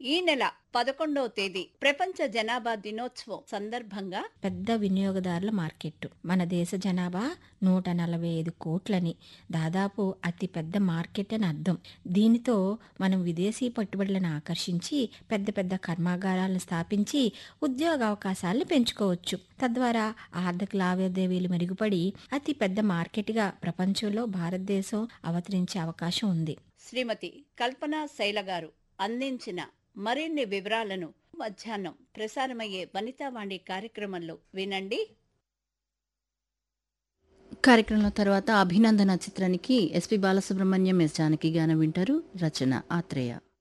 ఈ నెల పదకొండవ తేదీ ప్రపంచ జనాభా దినోత్సవం సందర్భంగా పెద్ద వినియోగదారుల మార్కెట్ మన దేశ జనాభా నూట నలభై ఐదు కోట్లని దాదాపు అతి పెద్ద మార్కెట్ అని అర్థం దీనితో మనం విదేశీ పెట్టుబడులను ఆకర్షించి పెద్ద పెద్ద కర్మాగారాలను స్థాపించి ఉద్యోగ అవకాశాలను పెంచుకోవచ్చు తద్వారా ఆర్థిక లావాదేవీలు మెరుగుపడి అతి పెద్ద మార్కెట్గా ప్రపంచంలో భారతదేశం అవతరించే అవకాశం ఉంది శ్రీమతి కల్పన శైల గారు అందించిన మరిన్ని వివరాలను మధ్యాహ్నం ప్రసారమయ్యే వనితావాణి కార్యక్రమంలో వినండి కార్యక్రమంలో తర్వాత అభినందన చిత్రానికి ఎస్పి బాలసుబ్రహ్మణ్యం ఎస్ జానకి గానం వింటారు రచన ఆత్రేయ